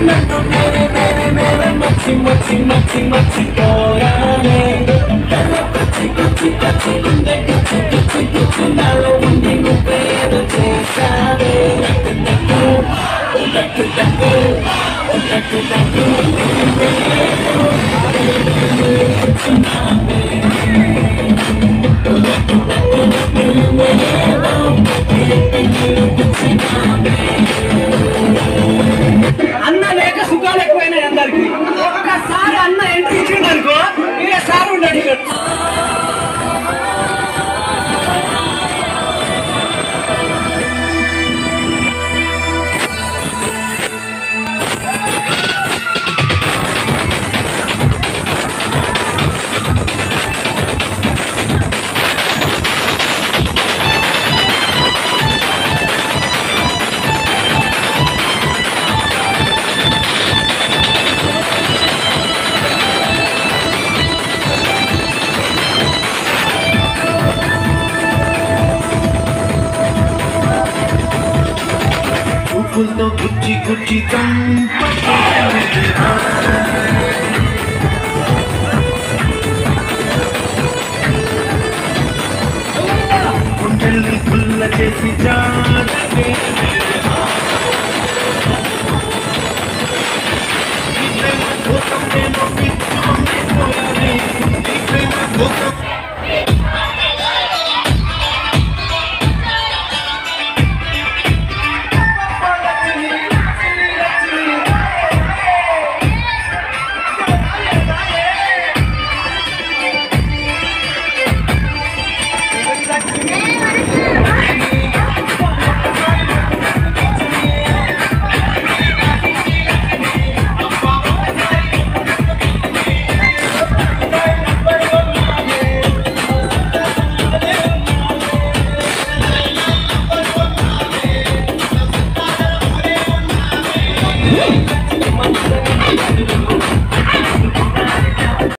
నన్ను నేనే నేనే నేనే మచ్చి మచ్చి మచ్చి మచ్చి పోరాలే పచ్చి పచ్చి పచ్చి గుండె గుచ్చి గుచ్చి గుచ్చి నాలో ఉండి నువ్వేదో చేశావే డక్కు డక్కు డక్కు డక్కు డక్కు అన్న లేక సుఖాలు ఎక్కువైనాయి అందరికి ఒక్కసారి అన్న ఎంట్రీ ఇచ్చిండు అనుకో ఇక సార్ ఉండడు ఇక్కడ చూపులతో గుచ్చి గుచ్చి చంపకే గుండెల్ని గుల్ల చేసి జాడకే